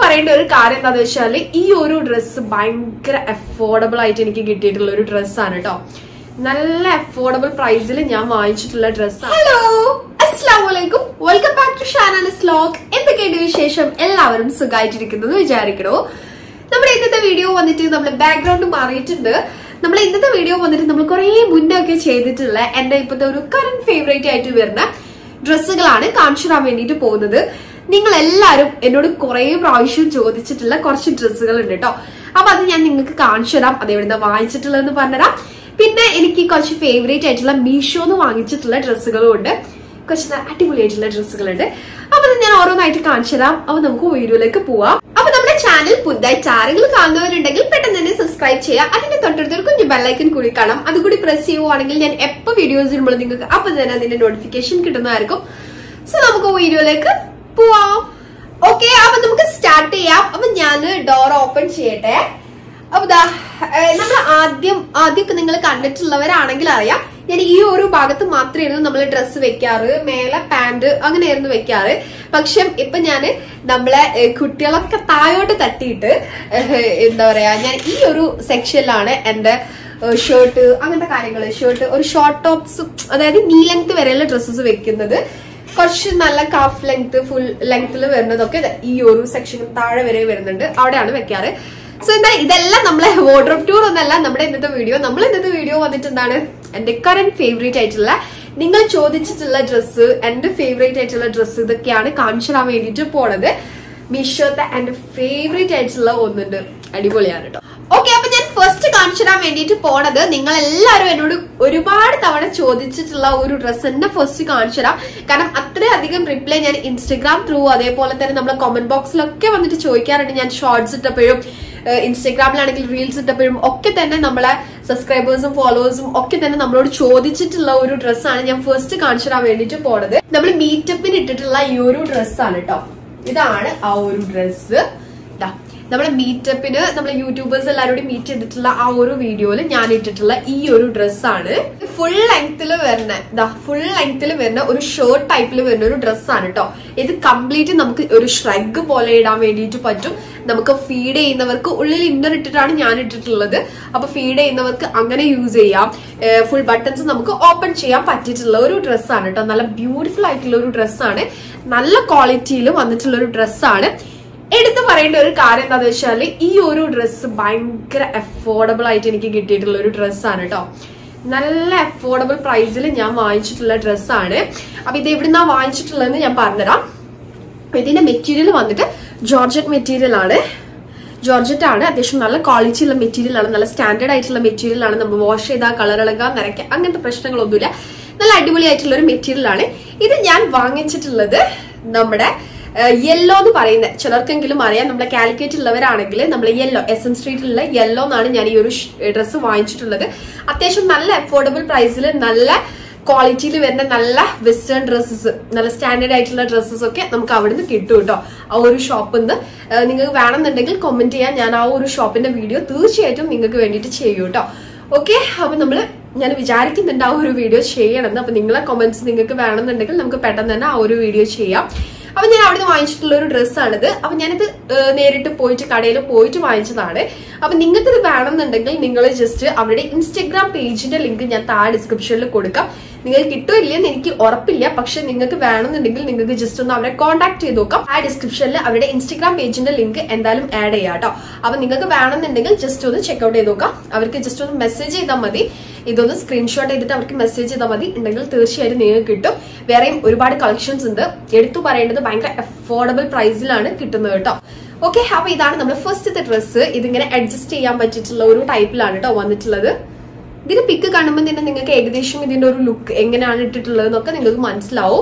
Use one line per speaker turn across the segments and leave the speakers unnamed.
പറയേണ്ട ഒരു കാര്യം എന്താണെന്ന് വെച്ചാല് ഈ ഒരു ഡ്രസ്സ് ഭയങ്കര അഫോർഡബിൾ ആയിട്ട് എനിക്ക് കിട്ടിയിട്ടുള്ള ഒരു ഡ്രസ്സാണ് കേട്ടോ നല്ല അഫോർഡബിൾ പ്രൈസിൽ ഞാൻ വാങ്ങിച്ചിട്ടുള്ള ഡ്രസ്സാണ് ഹലോ അസ്സാമലൈക്കും വെൽക്കം ബാക്ക് ടു ഷാനാലിസ് ലോഗ് എന്തൊക്കെയുണ്ട് വിശേഷം എല്ലാവരും സുഖമായിട്ടിരിക്കുന്നു വിചാരിക്കണോ നമ്മുടെ ഇന്നത്തെ വീഡിയോ വന്നിട്ട് നമ്മൾ ബാക്ക്ഗ്രൗണ്ട് മാറിയിട്ടുണ്ട് നമ്മൾ ഇന്നത്തെ വീഡിയോ വന്നിട്ട് നമ്മൾ കുറെ മുന്നേ ഒക്കെ ചെയ്തിട്ടുള്ള എന്റെ ഇപ്പോഴത്തെ ഒരു കറന്റ് ഫേവറേറ്റ് ആയിട്ട് വരുന്ന ഡ്രസ്സുകളാണ് കാണിച്ചു തരാൻ വേണ്ടിയിട്ട് പോകുന്നത് നിങ്ങൾ എല്ലാവരും എന്നോട് കുറെ പ്രാവശ്യം ചോദിച്ചിട്ടുള്ള കുറച്ച് ഡ്രസ്സുകൾ ഉണ്ട് കേട്ടോ അപ്പൊ അത് ഞാൻ നിങ്ങൾക്ക് കാണിച്ചു തരാം അത് എവിടുന്ന വാങ്ങിച്ചിട്ടുള്ളതെന്ന് പറഞ്ഞുതരാം പിന്നെ എനിക്ക് കുറച്ച് ഫേവറേറ്റ് ആയിട്ടുള്ള മീഷോന്ന് വാങ്ങിച്ചിട്ടുള്ള ഡ്രസ്സുകളും ഉണ്ട് കുറച്ച് നല്ല അടിപൊളിയായിട്ടുള്ള ഡ്രസ്സുകളുണ്ട് അപ്പൊ അത് ഞാൻ ഓരോന്നായിട്ട് കാണിച്ചു തരാം അപ്പൊ നമുക്ക് വീഡിയോയിലേക്ക് പോവാം അപ്പൊ നമ്മുടെ ചാനൽ പുതുതായിട്ട് ആരെങ്കിലും കാണുന്നവരുണ്ടെങ്കിൽ പെട്ടെന്ന് തന്നെ സബ്സ്ക്രൈബ് ചെയ്യുക അതിന്റെ തൊട്ടടുത്തൊരു കുഞ്ഞു ബെല്ലൈക്കൻ കൂടി കാണാം അതുകൂടി പ്രസ് ചെയ്യുവാണെങ്കിൽ ഞാൻ എപ്പോ വീഡിയോസ് ഇടുമ്പോൾ നിങ്ങൾക്ക് അപ്പൊ തന്നെ അതിന്റെ നോട്ടിഫിക്കേഷൻ കിട്ടുന്നതായിരിക്കും സോ നമുക്ക് വീഡിയോയിലേക്ക് പോവാം ഓക്കെ അപ്പൊ നമുക്ക് സ്റ്റാർട്ട് ചെയ്യാം അപ്പൊ ഞാൻ ഡോർ ഓപ്പൺ ചെയ്യട്ടെ അപ്പൊ ദാ നമ്മൾ ആദ്യം ആദ്യമൊക്കെ നിങ്ങൾ കണ്ടിട്ടുള്ളവരാണെങ്കിൽ അറിയാം ഞാൻ ഈ ഒരു ഭാഗത്ത് മാത്രമായിരുന്നു നമ്മൾ ഡ്രസ്സ് വെക്കാറ് മേലെ പാന്റ് അങ്ങനെയായിരുന്നു വെക്കാറ് പക്ഷെ ഇപ്പൊ ഞാന് നമ്മളെ ഏഹ്, കുട്ടികളൊക്കെ താഴോട്ട് തട്ടിയിട്ട് ഏഹ്, എന്താ പറയാ ഞാൻ ഈ ഒരു സെക്ഷനിലാണ് എന്റെ ഷർട്ട് അങ്ങനത്തെ കാര്യങ്ങൾ ഷർട്ട് ഒരു ഷോർട്ട് ടോപ്സ് അതായത് നീ ലെങ്ത് വരെയുള്ള ഡ്രസ്സസ് വെക്കുന്നത് കുറച്ച് നല്ല കാഫ് ലെങ്ത് ഫുൾ ലെങ്ത്തിൽ വരുന്നതൊക്കെ ദേ ഈ ഒരു സെക്ഷൻ താഴെ വരെ വരുന്നുണ്ട് അവിടെയാണ് വെക്കാറ് സോ എന്താ ഇതെല്ലാം നമ്മളെ വാർഡ്രോബ് ടൂർ ഒന്നല്ല നമ്മുടെ ഇന്നത്തെ വീഡിയോ നമ്മൾ ഇന്നത്തെ വീഡിയോ വന്നിട്ട് എന്താണ് എന്റെ കറന്റ് ഫേവറേറ്റ് ആയിട്ടുള്ള നിങ്ങൾ ചോദിച്ചിട്ടുള്ള ഡ്രസ്സ് എന്റെ ഫേവറേറ്റ് ആയിട്ടുള്ള ഡ്രസ്സ് ഇതൊക്കെയാണ് കാണിച്ചു തരാൻ വേണ്ടിയിട്ട് പോണത് മീഷോത്തെ എന്റെ ഫേവറേറ്റ് ആയിട്ടുള്ള ഒന്നുണ്ട് അടിപൊളിയാണ് കേട്ടോ ഓക്കെ അപ്പൊ ഞാൻ ഫസ്റ്റ് കാണിച്ചു തരാൻ വേണ്ടിയിട്ട് പോണത് നിങ്ങൾ എല്ലാവരും എന്നോട് ഒരുപാട് തവണ ചോദിച്ചിട്ടുള്ള ഒരു ഡ്രസ്സ് തന്നെ ഫസ്റ്റ് കാണിച്ചു തരാം കാരണം അത്രയധികം റിപ്ലൈ ഞാൻ ഇൻസ്റ്റഗ്രാം ത്രൂ അതേപോലെ തന്നെ നമ്മളെ കമന്റ് ബോക്സിലൊക്കെ വന്നിട്ട് ചോദിക്കാറുണ്ട് ഞാൻ ഷോർട്സ് ഇട്ടപ്പോഴും ഏഹ് ഇൻസ്റ്റഗ്രാമിലാണെങ്കിൽ റീൽസ് ഇട്ടപ്പോഴും ഒക്കെ തന്നെ നമ്മളെ സബ്സ്ക്രൈബേഴ്സും ഫോളോവേഴ്സും ഒക്കെ തന്നെ നമ്മളോട് ചോദിച്ചിട്ടുള്ള ഒരു ഡ്രസ്സാണ് ഞാൻ ഫസ്റ്റ് കാണിച്ചു തരാൻ വേണ്ടിയിട്ട് പോണത് നമ്മൾ മീറ്റപ്പിന് ഇട്ടിട്ടുള്ള ഈ ഒരു ഡ്രസ്സാണ് കേട്ടോ ഇതാണ് ആ ഒരു ഡ്രസ്സ് ഇതാ നമ്മളെ മീറ്റപ്പിന് നമ്മളെ യൂട്യൂബേഴ്സ് എല്ലാവരോടും മീറ്റ് ചെയ്തിട്ടുള്ള ആ ഒരു വീഡിയോയിൽ ഞാൻ ഇട്ടിട്ടുള്ള ഈ ഒരു ഡ്രസ്സാണ് ഫുൾ ലെങ്ത്തിൽ വരുന്ന ഇതാ ഫുൾ ലെങ്ത്തിൽ വരുന്ന ഒരു ഷർട്ട് ടൈപ്പിൽ വരുന്ന ഒരു ഡ്രസ്സാണ് കേട്ടോ ഇത് കംപ്ലീറ്റ് നമുക്ക് ഒരു ഷ്രഗ് പോലെ ഇടാൻ വേണ്ടിയിട്ട് പറ്റും നമുക്ക് ഫീഡ് ചെയ്യുന്നവർക്ക് ഉള്ളിൽ ഇന്നർ ഇട്ടിട്ടാണ് ഞാൻ ഇട്ടിട്ടുള്ളത് അപ്പൊ ഫീഡ് ചെയ്യുന്നവർക്ക് അങ്ങനെ യൂസ് ചെയ്യാം ഫുൾ ബട്ടൺസ് നമുക്ക് ഓപ്പൺ ചെയ്യാൻ പറ്റിയിട്ടുള്ള ഒരു ഡ്രസ്സാണ് കേട്ടോ നല്ല ബ്യൂട്ടിഫുൾ ആയിട്ടുള്ള ഒരു ഡ്രസ്സാണ് നല്ല ക്വാളിറ്റിയിൽ വന്നിട്ടുള്ള ഒരു ഡ്രസ്സാണ് എടുത്തു പറയേണ്ട ഒരു കാര്യം എന്താണെന്ന് വെച്ചാൽ ഈ ഒരു ഡ്രസ്സ് ഭയങ്കര അഫോർഡബിൾ ആയിട്ട് എനിക്ക് കിട്ടിയിട്ടുള്ള ഒരു ഡ്രസ്സാണ് കേട്ടോ നല്ല അഫോർഡബിൾ പ്രൈസിൽ ഞാൻ വാങ്ങിച്ചിട്ടുള്ള ഡ്രസ്സാണ് അപ്പൊ ഇത് എവിടുന്നാ വാങ്ങിച്ചിട്ടുള്ളതെന്ന് ഞാൻ പറഞ്ഞുതരാം ഇതിന്റെ മെറ്റീരിയൽ വന്നിട്ട് ജോർജറ്റ് മെറ്റീരിയൽ ആണ് ജോർജറ്റ് ആണ് അത്യാവശ്യം നല്ല ക്വാളിറ്റി ഉള്ള മെറ്റീരിയൽ ആണ് നല്ല സ്റ്റാൻഡേർഡ് ആയിട്ടുള്ള മെറ്റീരിയൽ ആണ് നമ്മൾ വാഷ് ചെയ്താൽ കളർ ഇളകാൻ നിറയ്ക്കുക അങ്ങനത്തെ പ്രശ്നങ്ങളൊന്നുമില്ല നല്ല അടിപൊളിയായിട്ടുള്ള ഒരു മെറ്റീരിയൽ ആണ് ഇത് ഞാൻ വാങ്ങിച്ചിട്ടുള്ളത് നമ്മുടെ യെല്ലോ എന്ന് പറയുന്നത് ചിലർക്കെങ്കിലും അറിയാം നമ്മുടെ കാലിക്കറ്റ് ഉള്ളവരാണെങ്കിൽ നമ്മൾ യെല്ലോ എസ് എം സ്ട്രീറ്റിലുള്ള യെല്ലോ എന്നാണ് ഞാൻ ഈ ഒരു ഡ്രസ്സ് വാങ്ങിച്ചിട്ടുള്ളത് അത്യാവശ്യം നല്ല അഫോർഡബിൾ പ്രൈസിൽ നല്ല ക്വാളിറ്റിയിൽ വരുന്ന നല്ല വെസ്റ്റേൺ ഡ്രസ്സസ് നല്ല സ്റ്റാൻഡേർഡ് ആയിട്ടുള്ള ഡ്രസ്സസ് ഒക്കെ നമുക്ക് അവിടുന്ന് കിട്ടും കേട്ടോ ആ ഒരു ഷോപ്പിൽ നിന്ന് നിങ്ങൾക്ക് വേണമെന്നുണ്ടെങ്കിൽ കമന്റ് ചെയ്യാൻ ഞാൻ ആ ഒരു ഷോപ്പിന്റെ വീഡിയോ തീർച്ചയായിട്ടും നിങ്ങൾക്ക് വേണ്ടിയിട്ട് ചെയ്യും കേട്ടോ ഓക്കെ അപ്പൊ നമ്മള് ഞാൻ വിചാരിക്കുന്നുണ്ട് ആ ഒരു വീഡിയോ ചെയ്യണമെന്ന് അപ്പൊ നിങ്ങളെ കമന്റ്സ് നിങ്ങൾക്ക് വേണമെന്നുണ്ടെങ്കിൽ നമുക്ക് പെട്ടെന്ന് തന്നെ ആ ഒരു വീഡിയോ ചെയ്യാം അപ്പൊ ഞാൻ അവിടുന്ന് വാങ്ങിച്ചിട്ടുള്ള ഒരു ഡ്രസ്സാണിത് അപ്പൊ ഞാനിത് ഏഹ്, നേരിട്ട് പോയിട്ട് കടയിൽ പോയിട്ട് വാങ്ങിച്ചതാണ് അപ്പൊ നിങ്ങൾക്ക് ഇത് വേണമെന്നുണ്ടെങ്കിൽ നിങ്ങൾ ജസ്റ്റ് അവരുടെ ഇൻസ്റ്റഗ്രാം പേജിന്റെ ലിങ്ക് ഞാൻ താഴെ ഡിസ്ക്രിപ്ഷനിൽ കൊടുക്കാം നിങ്ങൾക്ക് കിട്ടുമില്ലെന്ന് എനിക്ക് ഉറപ്പില്ല പക്ഷെ നിങ്ങൾക്ക് വേണമെന്നുണ്ടെങ്കിൽ നിങ്ങൾക്ക് ജസ്റ്റ് ഒന്ന് അവരെ കോൺടാക്ട് ചെയ്ത് നോക്കാം ആ ഡിസ്ക്രിപ്ഷനിൽ അവരുടെ ഇൻസ്റ്റഗ്രാം പേജിന്റെ ലിങ്ക് എന്തായാലും ആഡ് ചെയ്യാം കേട്ടോ അപ്പൊ നിങ്ങൾക്ക് വേണമെന്നുണ്ടെങ്കിൽ ജസ്റ്റ് ഒന്ന് ചെക്ക്ഔട്ട് ചെയ്ത് നോക്കാം അവർക്ക് ജസ്റ്റ് ഒന്ന് മെസ്സേജ് ചെയ്താൽ മതി ഇതൊന്ന് സ്ക്രീൻഷോട്ട് ചെയ്തിട്ട് അവർക്ക് മെസ്സേജ് ചെയ്താൽ മതി ഉണ്ടെങ്കിൽ തീർച്ചയായിട്ടും നിങ്ങൾക്ക് കിട്ടും വേറെയും ഒരുപാട് കളക്ഷൻസ് ഉണ്ട് എടുത്തു പറയേണ്ടത് ഭയങ്കര അഫോർഡബിൾ പ്രൈസിലാണ് കിട്ടുന്നത് കേട്ടോ ഓക്കെ അപ്പൊ ഇതാണ് നമ്മുടെ ഫസ്റ്റത്തെ ഡ്രസ്സ് ഇതിങ്ങനെ അഡ്ജസ്റ്റ് ചെയ്യാൻ പറ്റിയിട്ടുള്ള ഒരു ടൈപ്പിലാണ് കേട്ടോ വന്നിട്ടുള്ളത് ഇതിന്റെ പിക്ക് കാണുമ്പോൾ തന്നെ നിങ്ങൾക്ക് ഏകദേശം ഇതിന്റെ ഒരു ലുക്ക് എങ്ങനെയാണ് ഇട്ടിട്ടുള്ളത് എന്നൊക്കെ നിങ്ങൾക്ക് മനസ്സിലാവും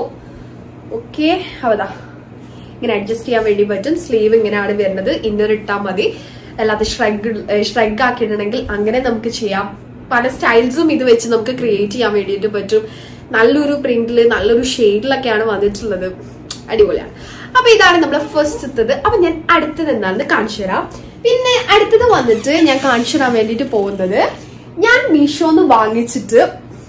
ഓക്കെ അവതാ ഇങ്ങനെ അഡ്ജസ്റ്റ് ചെയ്യാൻ വേണ്ടി പറ്റും സ്ലീവ് ഇങ്ങനെയാണ് വരുന്നത് ഇന്നർ ഇട്ടാൽ മതി അല്ലാതെ ഷ്രഗ് ഷ്രഗ് ആക്കിയിട്ടുണ്ടെങ്കിൽ അങ്ങനെ നമുക്ക് ചെയ്യാം പല സ്റ്റൈൽസും ഇത് വെച്ച് നമുക്ക് ക്രിയേറ്റ് ചെയ്യാൻ വേണ്ടിയിട്ട് പറ്റും നല്ലൊരു പ്രിന്റിൽ നല്ലൊരു ഷെയ്ഡിലൊക്കെയാണ് വന്നിട്ടുള്ളത് അടിപൊളിയാണ് അപ്പൊ ഇതാണ് നമ്മുടെ ഫസ്റ്റത്തത് അപ്പൊ ഞാൻ അടുത്തത് എന്താണെന്ന് കാണിച്ചു തരാം പിന്നെ അടുത്തത് വന്നിട്ട് ഞാൻ കാണിച്ചു തരാൻ വേണ്ടിയിട്ട് പോകുന്നത് ഞാൻ മീഷോന്ന് വാങ്ങിച്ചിട്ട്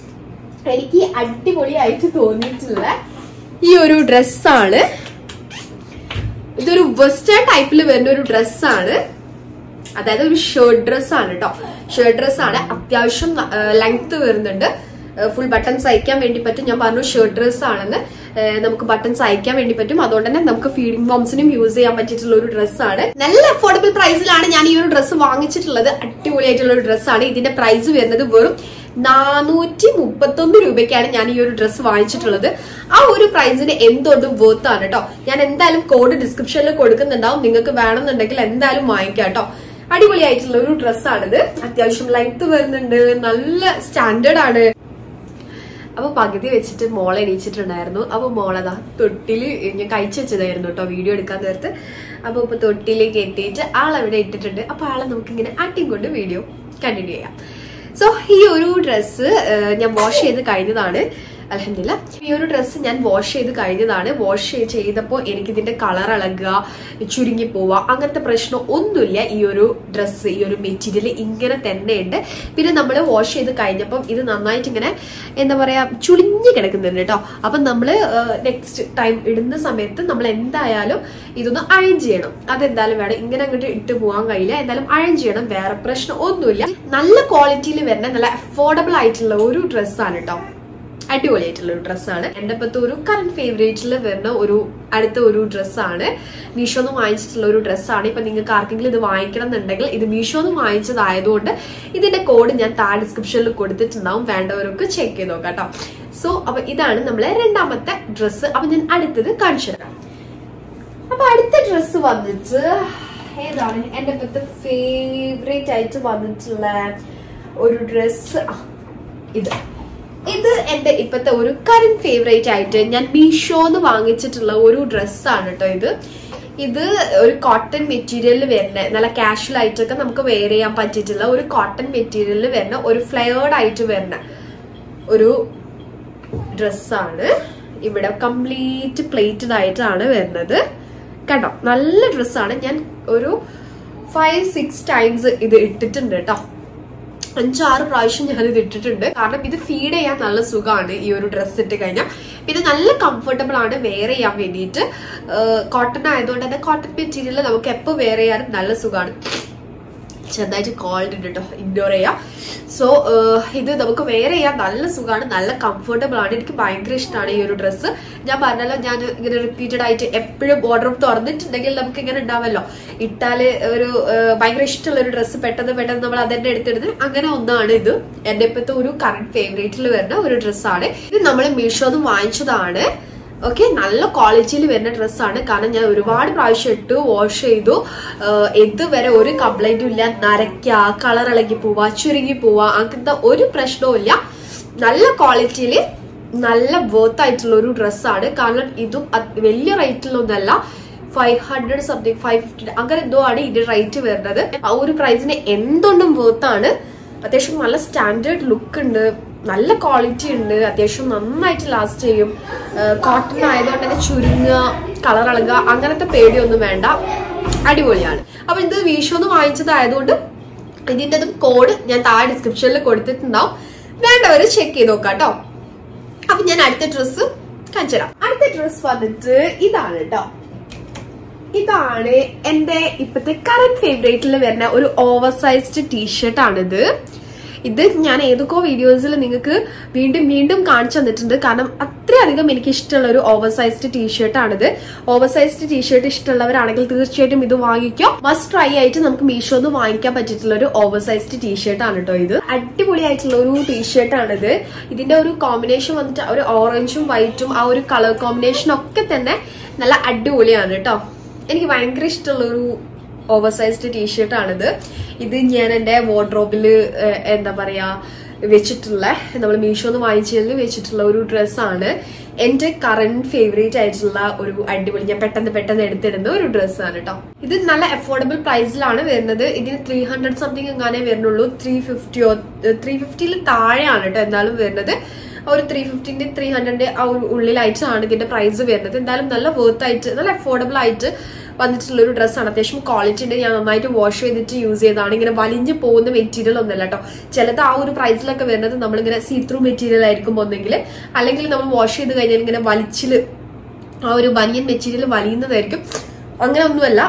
എനിക്ക് അടിപൊളിയായിട്ട് തോന്നിയിട്ടുള്ള ഈ ഒരു ഡ്രസ്സാണ് ഇതൊരു വെസ്റ്റേൺ ടൈപ്പിൽ വരുന്ന ഒരു ഡ്രസ്സാണ് അതായത് ഒരു ഷർട്ട് ഡ്രസ് ആണ് കേട്ടോ ഷർട്ട് ഡ്രസ് ആണ് അത്യാവശ്യം ലെങ്ത് വരുന്നുണ്ട് ഫുൾ ബട്ടൺസ് അയക്കാൻ വേണ്ടി പറ്റും ഞാൻ പറഞ്ഞു ഷർട്ട് ഡ്രസ് ആണെന്ന് ഏഹ് നമുക്ക് ബട്ടൺസ് അയക്കാൻ വേണ്ടി പറ്റും അതുകൊണ്ട് തന്നെ നമുക്ക് ഫീഡിംഗ് ബോംസിനും യൂസ് ചെയ്യാൻ പറ്റിയിട്ടുള്ള ഒരു ഡ്രസ്സാണ് നല്ല അഫോർഡബിൾ പ്രൈസിലാണ് ഞാൻ ഈ ഒരു ഡ്രസ്സ് വാങ്ങിച്ചിട്ടുള്ളത് അടിപൊളിയായിട്ടുള്ള ഒരു ഡ്രസ്സാണ് ഇതിന്റെ പ്രൈസ് വരുന്നത് വെറും നാനൂറ്റി മുപ്പത്തൊന്ന് രൂപയ്ക്കാണ് ഞാൻ ഈ ഒരു ഡ്രസ്സ് വാങ്ങിച്ചിട്ടുള്ളത് ആ ഒരു പ്രൈസിന് എന്തുകൊണ്ടും വേർത്ത് ആണ് കേട്ടോ ഞാൻ എന്തായാലും കോഡ് ഡിസ്ക്രിപ്ഷനിൽ കൊടുക്കുന്നുണ്ടാവും നിങ്ങൾക്ക് വേണമെന്നുണ്ടെങ്കിൽ എന്തായാലും വാങ്ങിക്കാം കേട്ടോ അടിപൊളിയായിട്ടുള്ള ഒരു ഡ്രസ്സാണിത് അത്യാവശ്യം ലെങ്ത് വരുന്നുണ്ട് നല്ല സ്റ്റാൻഡേർഡ് ആണ് അപ്പൊ പകുതി വെച്ചിട്ട് മോൾ എണീച്ചിട്ടുണ്ടായിരുന്നു അപ്പൊ മോളതാ തൊട്ടില് ഞാൻ കഴിച്ചു വെച്ചതായിരുന്നു കേട്ടോ വീഡിയോ എടുക്കാൻ നേരത്ത് അപ്പൊ ഇപ്പൊ തൊട്ടില് കെട്ടിയിട്ട് ആളവിടെ ഇട്ടിട്ടുണ്ട് അപ്പൊ ആളെ നമുക്ക് ഇങ്ങനെ ആട്ടിയും കൊണ്ട് വീഡിയോ കണ്ടിന്യൂ ചെയ്യാം സോ ഈ ഒരു ഡ്രസ്സ് ഞാൻ വാഷ് ചെയ്ത് കഴിഞ്ഞതാണ് അലഹമില്ല ഈ ഒരു ഡ്രസ്സ് ഞാൻ വാഷ് ചെയ്ത് കഴിഞ്ഞതാണ് വാഷ് ചെയ്തപ്പോൾ എനിക്ക് ഇതിന്റെ കളർ ഇളകുക ചുരുങ്ങി പോവുക അങ്ങനത്തെ പ്രശ്നം ഒന്നുമില്ല ഈ ഒരു ഡ്രസ്സ് ഈ ഒരു മെറ്റീരിയൽ ഇങ്ങനെ തന്നെയുണ്ട് പിന്നെ നമ്മൾ വാഷ് ചെയ്ത് കഴിഞ്ഞപ്പം ഇത് നന്നായിട്ട് ഇങ്ങനെ എന്താ പറയാ ചുളിഞ്ഞ് കിടക്കുന്നുണ്ട് കേട്ടോ അപ്പം നമ്മൾ നെക്സ്റ്റ് ടൈം ഇടുന്ന സമയത്ത് നമ്മൾ എന്തായാലും ഇതൊന്ന് അയൺ ചെയ്യണം അതെന്തായാലും വേണം ഇങ്ങനെ അങ്ങോട്ട് ഇട്ട് പോകാൻ കഴിയില്ല എന്തായാലും അയൺ ചെയ്യണം വേറെ പ്രശ്നം ഒന്നുമില്ല നല്ല ക്വാളിറ്റിയിൽ വരുന്ന നല്ല അഫോർഡബിൾ ആയിട്ടുള്ള ഒരു ഡ്രസ്സാണ് കേട്ടോ അടിപൊളിയായിട്ടുള്ള ഒരു ഡ്രസ്സാണ് എന്റെ ഇപ്പോഴത്തെ ഒരു കറന്റ് ഫേവറേറ്റിൽ വരുന്ന ഒരു അടുത്ത ഒരു ഡ്രസ്സാണ് മീഷോന്ന് വാങ്ങിച്ചിട്ടുള്ള ഒരു ഡ്രസ്സാണ് ഇപ്പൊ നിങ്ങൾക്ക് ആർക്കെങ്കിലും ഇത് വാങ്ങിക്കണം എന്നുണ്ടെങ്കിൽ ഇത് മീഷോന്ന് വാങ്ങിച്ചതായതുകൊണ്ട് ഇതിന്റെ കോഡ് ഞാൻ താഴെ ഡിസ്ക്രിപ്ഷനിൽ കൊടുത്തിട്ടുണ്ടാവും വേണ്ടവരൊക്കെ ചെക്ക് ചെയ്ത് നോക്കാം കേട്ടോ സോ അപ്പൊ ഇതാണ് നമ്മളെ രണ്ടാമത്തെ ഡ്രസ്സ് അപ്പൊ ഞാൻ അടുത്തത് കാണിച്ചു തരാം അപ്പൊ അടുത്ത ഡ്രസ്സ് വന്നിട്ട് ഏതാണ് എന്റെ ഇപ്പോഴത്തെ ഫേവറേറ്റ് ആയിട്ട് വന്നിട്ടുള്ള ഒരു ഡ്രസ്സ് ഇത് ഇത് എന്റെ ഇപ്പത്തെ ഒരു കറന്റ് ഫേവറേറ്റ് ആയിട്ട് ഞാൻ മീഷോന്ന് വാങ്ങിച്ചിട്ടുള്ള ഒരു ഡ്രസ്സാണ് കേട്ടോ ഇത് ഇത് ഒരു കോട്ടൺ മെറ്റീരിയലിൽ വരുന്ന നല്ല കാഷ്വൽ ആയിട്ടൊക്കെ നമുക്ക് വെയർ ചെയ്യാൻ പറ്റിയിട്ടുള്ള ഒരു കോട്ടൺ മെറ്റീരിയലിൽ വരുന്ന ഒരു ഫ്ലെയർഡ് ആയിട്ട് വരുന്ന ഒരു ഡ്രസ്സാണ് ഇവിടെ കംപ്ലീറ്റ് പ്ലേറ്റഡ് ആയിട്ടാണ് വരുന്നത് കണ്ടോ നല്ല ഡ്രസ്സാണ് ഞാൻ ഒരു ഫൈവ് സിക്സ് ടൈംസ് ഇത് ഇട്ടിട്ടുണ്ട് കേട്ടോ അഞ്ചാറ് പ്രാവശ്യം ഞാൻ ഇത് ഇട്ടിട്ടുണ്ട് കാരണം ഇത് ഫീഡ് ചെയ്യാൻ നല്ല സുഖമാണ് ഈ ഒരു ഡ്രസ്സ് ഇട്ട് കഴിഞ്ഞാൽ പിന്നെ നല്ല കംഫർട്ടബിൾ ആണ് വെയർ ചെയ്യാൻ വേണ്ടിയിട്ട് കോട്ടൺ ആയതുകൊണ്ട് തന്നെ കോട്ടൺ മെറ്റീരിയൽ നമുക്ക് എപ്പോൾ വെയർ ചെയ്യാനും നല്ല സുഖമാണ് ചെറുതായിട്ട് കോൾഡ് ഉണ്ട് കേട്ടോ ഇഗ്നോർ ചെയ്യാം സോ ഇത് നമുക്ക് വെയർ ചെയ്യാൻ നല്ല സുഖമാണ് നല്ല കംഫർട്ടബിൾ ആണ് എനിക്ക് ഭയങ്കര ഇഷ്ടമാണ് ഈ ഒരു ഡ്രസ്സ് ഞാൻ പറഞ്ഞല്ലോ ഞാൻ ഇങ്ങനെ റിപ്പീറ്റഡ് ആയിട്ട് എപ്പോഴും ഓർഡർ തുറന്നിട്ടുണ്ടെങ്കിൽ നമുക്ക് ഇങ്ങനെ ഉണ്ടാവല്ലോ ഇട്ടാല് ഒരു ഭയങ്കര ഇഷ്ടമുള്ള ഒരു ഡ്രസ്സ് പെട്ടെന്ന് പെട്ടെന്ന് നമ്മൾ അതന്നെ എടുത്തിടുന്നത് അങ്ങനെ ഒന്നാണ് ഇത് എന്റെ ഇപ്പോഴത്തെ ഒരു കറന്റ് ഫേവറേറ്റിൽ വരുന്ന ഒരു ഡ്രസ്സാണ് ഇത് നമ്മൾ മീഷോന്ന് വാങ്ങിച്ചതാണ് ഓക്കെ നല്ല ക്വാളിറ്റിയിൽ വരുന്ന ഡ്രസ്സാണ് കാരണം ഞാൻ ഒരുപാട് പ്രാവശ്യം ഇട്ടു വാഷ് ചെയ്തു ഇതുവരെ ഒരു കംപ്ലൈന്റും ഇല്ല നരയ്ക്ക കളർ ഇളകി പോവാ ചുരുങ്ങി പോവാ അങ്ങനത്തെ ഒരു പ്രശ്നവും ഇല്ല നല്ല ക്വാളിറ്റിയിൽ നല്ല വർത്ത് ആയിട്ടുള്ള ഒരു ഡ്രസ്സാണ് കാരണം ഇതും വലിയ റേറ്റിലൊന്നല്ല five hundred something five fifty അങ്ങനെ എന്തോ ആണ് ഇതിന്റെ റേറ്റ് വരുന്നത് ആ ഒരു പ്രൈസിന് എന്തുകൊണ്ടും വർത്താണ് അത്യാവശ്യം നല്ല സ്റ്റാൻഡേർഡ് ലുക്ക് ഉണ്ട് നല്ല ക്വാളിറ്റി ഉണ്ട് അത്യാവശ്യം നന്നായിട്ട് ലാസ്റ്റ് ചെയ്യും കോട്ടൺ ആയതുകൊണ്ട് തന്നെ ചുരുങ്ങുക കളർ ഇളകുക അങ്ങനത്തെ പേടിയൊന്നും വേണ്ട അടിപൊളിയാണ് അപ്പൊ ഇത് മീഷോന്ന് വാങ്ങിച്ചതായതുകൊണ്ട് ഇതിൻ്റെതും കോഡ് ഞാൻ താഴെ ഡിസ്ക്രിപ്ഷനിൽ കൊടുത്തിട്ടുണ്ടാവും വേണ്ടവര് ചെക്ക് ചെയ്ത് നോക്കാം കേട്ടോ അപ്പൊ ഞാൻ അടുത്ത ഡ്രസ്സ് കാണിച്ചുതരാം അടുത്ത ഡ്രസ്സ് വന്നിട്ട് ഇതാണ് കേട്ടോ ഇതാണ് എന്റെ ഇപ്പത്തെ കറന്റ് ഫേവറേറ്റിൽ വരുന്ന ഒരു ഓവർ സൈസ്ഡ് ടീഷർട്ട് ആണിത് ഇത് ഞാൻ ഏതൊക്കെയോ വീഡിയോസിൽ നിങ്ങൾക്ക് വീണ്ടും വീണ്ടും കാണിച്ചു തന്നിട്ടുണ്ട് കാരണം അത്രയധികം എനിക്ക് ഇഷ്ടമുള്ള ഒരു ഓവർ സൈസ്ഡ് ടീഷർട്ട് ആണിത് ഓവർ സൈസ്ഡ് ടീഷർട്ട് ഇഷ്ടമുള്ളവരാണെങ്കിൽ തീർച്ചയായിട്ടും ഇത് വാങ്ങിക്കോ മസ്റ്റ് ട്രൈ ആയിട്ട് നമുക്ക് മീഷോന്ന് വാങ്ങിക്കാൻ പറ്റിയിട്ടുള്ള ഒരു ഓവർ സൈസ്ഡ് ടീഷർട്ട് ആണ് കേട്ടോ ഇത് അടിപൊളിയായിട്ടുള്ള ഒരു ടീഷർട്ട് ആണിത് ഇതിന്റെ ഒരു കോമ്പിനേഷൻ വന്നിട്ട് ഒരു ഓറഞ്ചും വൈറ്റും ആ ഒരു കളർ കോമ്പിനേഷൻ ഒക്കെ തന്നെ നല്ല അടിപൊളിയാണ് കേട്ടോ എനിക്ക് ഭയങ്കര ഇഷ്ടമുള്ള ഒരു ഓവർ സൈസ്ഡ് ടീഷർട്ട് ആണിത് ഇത് ഞാൻ എന്റെ വാർഡ്രോബില് എന്താ പറയാ വെച്ചിട്ടുള്ള നമ്മൾ മീഷോന്ന് വാങ്ങിച്ചതിൽ വെച്ചിട്ടുള്ള ഒരു ഡ്രസ്സാണ് എന്റെ കറന്റ് ഫേവറേറ്റ് ആയിട്ടുള്ള ഒരു അടിപൊളി ഞാൻ പെട്ടെന്ന് പെട്ടെന്ന് എടുത്തിടുന്ന ഒരു ഡ്രസ്സാണ് കേട്ടോ ഇത് നല്ല അഫോർഡബിൾ പ്രൈസിലാണ് വരുന്നത് ഇതിന് ത്രീ ഹൺഡ്രഡ് സംതിങ് എങ്ങാനേ വരുന്നുള്ളൂ ത്രീ ഫിഫ്റ്റിയോ ത്രീ ഫിഫ്റ്റിയിൽ താഴെയാണ് കേട്ടോ എന്തായാലും വരുന്നത് ഒരു ത്രീ ഫിഫ്റ്റിന്റെ ത്രീ ഹൺഡ്രഡിന്റെ ആ ഒരു ഉള്ളിലായിട്ടാണ് ഇതിന്റെ പ്രൈസ് വരുന്നത് എന്തായാലും നല്ല വർത്ത് ആയിട്ട് നല്ല അഫോർഡബിൾ ആയിട്ട് വന്നിട്ടുള്ള ഒരു ഡ്രസ്സാണ് അത്യാവശ്യം ക്വാളിറ്റി ഉണ്ട് ഞാൻ നന്നായിട്ട് വാഷ് ചെയ്തിട്ട് യൂസ് ചെയ്തതാണ് ഇങ്ങനെ വലിഞ്ഞു പോകുന്ന മെറ്റീരിയൽ ഒന്നല്ല കേട്ടോ ചിലത് ആ ഒരു പ്രൈസിലൊക്കെ വരുന്നത് നമ്മളിങ്ങനെ സീ ത്രൂ മെറ്റീരിയൽ ആയിരിക്കും ഒന്നെങ്കിൽ അല്ലെങ്കിൽ നമ്മൾ വാഷ് ചെയ്ത് കഴിഞ്ഞാൽ ഇങ്ങനെ വലിച്ചില് ആ ഒരു ബനിയൻ മെറ്റീരിയൽ വലിയുന്നതായിരിക്കും അങ്ങനെ ഒന്നുമല്ല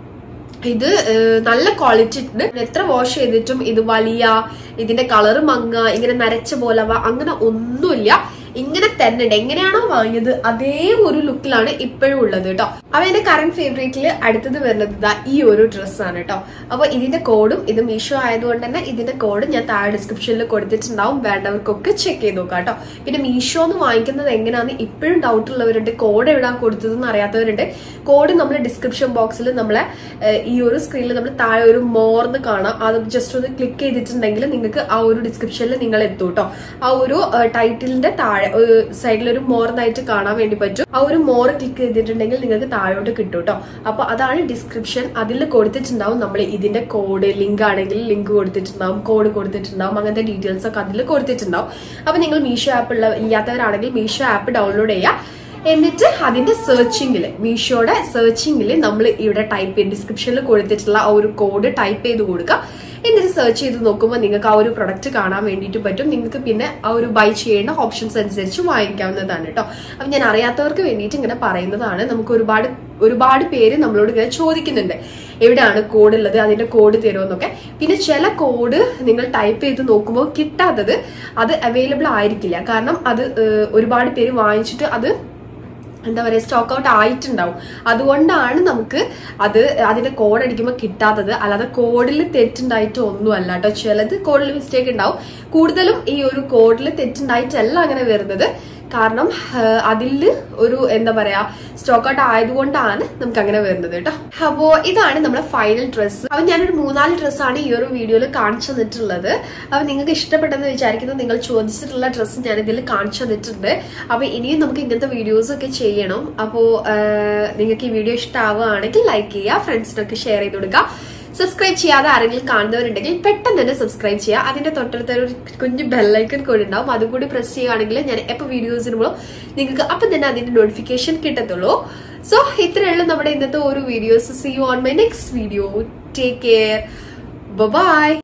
ഇത് ഏഹ്, നല്ല ക്വാളിറ്റി ഉണ്ട് എത്ര വാഷ് ചെയ്തിട്ടും ഇത് വലിയ ഇതിന്റെ കളർ മങ്ങ ഇങ്ങനെ നരച്ച പോലവ അങ്ങനെ ഒന്നുമില്ല ഇങ്ങനെ തന്നെ ഉണ്ട് എങ്ങനെയാണോ വാങ്ങിയത് അതേ ഒരു ലുക്കിലാണ് ഇപ്പോഴും ഉള്ളത് കേട്ടോ അപ്പൊ എന്റെ കറന്റ് ഫേവറേറ്റില് അടുത്തത് വരുന്നത് ഇതാ ഈ ഒരു ഡ്രസ്സാണ് കേട്ടോ അപ്പൊ ഇതിന്റെ കോഡും ഇത് മീഷോ ആയതുകൊണ്ട് തന്നെ ഇതിന്റെ കോഡ് ഞാൻ താഴെ ഡിസ്ക്രിപ്ഷനിൽ കൊടുത്തിട്ടുണ്ടാവും വേണ്ടവർക്കൊക്കെ ചെക്ക് ചെയ്ത് നോക്കാം കേട്ടോ പിന്നെ മീഷോ എന്ന് വാങ്ങിക്കുന്നത് എങ്ങനെയാന്ന് ഇപ്പോഴും ഡൗട്ട് ഉള്ളവരുണ്ട് കോഡ് എവിടാ കൊടുത്തതെന്ന് അറിയാത്തവരുണ്ട് കോഡ് നമ്മൾ ഡിസ്ക്രിപ്ഷൻ ബോക്സിൽ നമ്മളെ ഏഹ്, ഈ ഒരു സ്ക്രീനിൽ നമ്മൾ താഴെ ഒരു മോർന്ന് കാണാം അത് ജസ്റ്റ് ഒന്ന് ക്ലിക്ക് ചെയ്തിട്ടുണ്ടെങ്കിൽ നിങ്ങൾക്ക് ആ ഒരു ഡിസ്ക്രിപ്ഷനിൽ നിങ്ങൾ എത്തും കേട്ടോ ആ ഒരു ടൈറ്റിലിന്റെ താഴെ സൈഡിൽ ഒരു മോർന്നായിട്ട് കാണാൻ വേണ്ടി പറ്റും ആ ഒരു മോർ ക്ലിക്ക് ചെയ്തിട്ടുണ്ടെങ്കിൽ നിങ്ങൾക്ക് താഴോട്ട് കിട്ടും കേട്ടോ അപ്പൊ അതാണ് ഡിസ്ക്രിപ്ഷൻ അതിൽ കൊടുത്തിട്ടുണ്ടാവും നമ്മൾ ഇതിന്റെ കോഡ് ലിങ്ക് ആണെങ്കിൽ ലിങ്ക് കൊടുത്തിട്ടുണ്ടാവും കോഡ് കൊടുത്തിട്ടുണ്ടാവും അങ്ങനത്തെ ഡീറ്റെയിൽസ് ഒക്കെ അതിൽ കൊടുത്തിട്ടുണ്ടാവും അപ്പൊ നിങ്ങൾ മീഷോ ആപ്പ് ഉള്ള ഇല്ലാത്തവരാണെങ്കിൽ മീഷോ ആപ്പ് ഡൗൺലോഡ് ചെയ്യുക എന്നിട്ട് അതിന്റെ സെർച്ചിങ്ങില് മീഷോയുടെ സെർച്ചിങ്ങില് നമ്മൾ ഇവിടെ ടൈപ്പ് ചെയ്ത് ഡിസ്ക്രിപ്ഷനിൽ കൊടുത്തിട്ടുള്ള ആ ഒരു കോഡ് ടൈപ്പ് ചെയ്ത് കൊടുക്കുക എന്നിട്ട് സെർച്ച് ചെയ്ത് നോക്കുമ്പോൾ നിങ്ങൾക്ക് ആ ഒരു പ്രൊഡക്റ്റ് കാണാൻ വേണ്ടിയിട്ട് പറ്റും നിങ്ങൾക്ക് പിന്നെ ആ ഒരു ബൈ ചെയ്യേണ്ട ഓപ്ഷൻസ് അനുസരിച്ച് വാങ്ങിക്കാവുന്നതാണ് കേട്ടോ അപ്പം ഞാൻ അറിയാത്തവർക്ക് വേണ്ടിയിട്ട് ഇങ്ങനെ പറയുന്നതാണ് നമുക്ക് ഒരുപാട് ഒരുപാട് പേര് നമ്മളോട് ഇങ്ങനെ ചോദിക്കുന്നുണ്ട് എവിടെയാണ് കോഡ് ഉള്ളത് അതിന്റെ കോഡ് തരുമെന്നൊക്കെ പിന്നെ ചില കോഡ് നിങ്ങൾ ടൈപ്പ് ചെയ്ത് നോക്കുമ്പോൾ കിട്ടാത്തത് അത് അവൈലബിൾ ആയിരിക്കില്ല കാരണം അത് ഏഹ്, ഒരുപാട് പേര് വാങ്ങിച്ചിട്ട് അത് എന്താ പറയുക സ്റ്റോക്ക് ഔട്ട് ആയിട്ടുണ്ടാവും അതുകൊണ്ടാണ് നമുക്ക് അത് അതിന്റെ കോഡ് അടിക്കുമ്പോൾ കിട്ടാത്തത് അല്ലാതെ കോഡിൽ തെറ്റുണ്ടായിട്ട് ഒന്നുമല്ല കേട്ടോ ചിലത് കോഡിൽ മിസ്റ്റേക്ക് ഉണ്ടാവും കൂടുതലും ഈ ഒരു കോഡിൽ തെറ്റുണ്ടായിട്ടല്ല അങ്ങനെ വരുന്നത് കാരണം അതിൽ ഒരു എന്താ പറയാ സ്റ്റോക്ക് ഔട്ട് ആയതുകൊണ്ടാണ് നമുക്ക് അങ്ങനെ വരുന്നത് കേട്ടോ അപ്പോ ഇതാണ് നമ്മുടെ ഫൈനൽ ഡ്രസ്സ് അപ്പൊ ഞാനൊരു മൂന്നാല് ഡ്രസ്സാണ് ഈ ഒരു വീഡിയോയിൽ കാണിച്ചു തന്നിട്ടുള്ളത് അപ്പൊ നിങ്ങൾക്ക് ഇഷ്ടപ്പെട്ടെന്ന് വിചാരിക്കുന്നു നിങ്ങൾ ചോദിച്ചിട്ടുള്ള ഡ്രസ്സ് ഞാൻ ഇതിൽ കാണിച്ചു തന്നിട്ടുണ്ട് അപ്പൊ ഇനിയും നമുക്ക് ഇങ്ങനത്തെ വീഡിയോസ് ഒക്കെ ചെയ്യണം അപ്പോ നിങ്ങൾക്ക് ഈ വീഡിയോ ഇഷ്ടമാവുകയാണെങ്കിൽ ലൈക്ക് ചെയ്യുക ഫ്രണ്ട്സിനൊക്കെ ഷെയർ ചെയ്ത് കൊടുക്കുക സബ്സ്ക്രൈബ് ചെയ്യാതെ ആരെങ്കിലും കാണുന്നവരുണ്ടെങ്കിൽ പെട്ടെന്ന് തന്നെ സബ്സ്ക്രൈബ് ചെയ്യുക അതിന്റെ തൊട്ടടുത്ത ഒരു കുഞ്ഞു ബെല്ലൈക്കൺ കൂടി ഉണ്ടാവും അതും കൂടി പ്രസ് ചെയ്യുകയാണെങ്കിൽ ഞാൻ എപ്പോൾ വീഡിയോസ് ഇടുമ്പോൾ നിങ്ങൾക്ക് അപ്പം തന്നെ അതിന്റെ നോട്ടിഫിക്കേഷൻ കിട്ടത്തുള്ളൂ സോ ഇത്രയുള്ള നമ്മുടെ ഇന്നത്തെ ഒരു videos see you on my next video take care by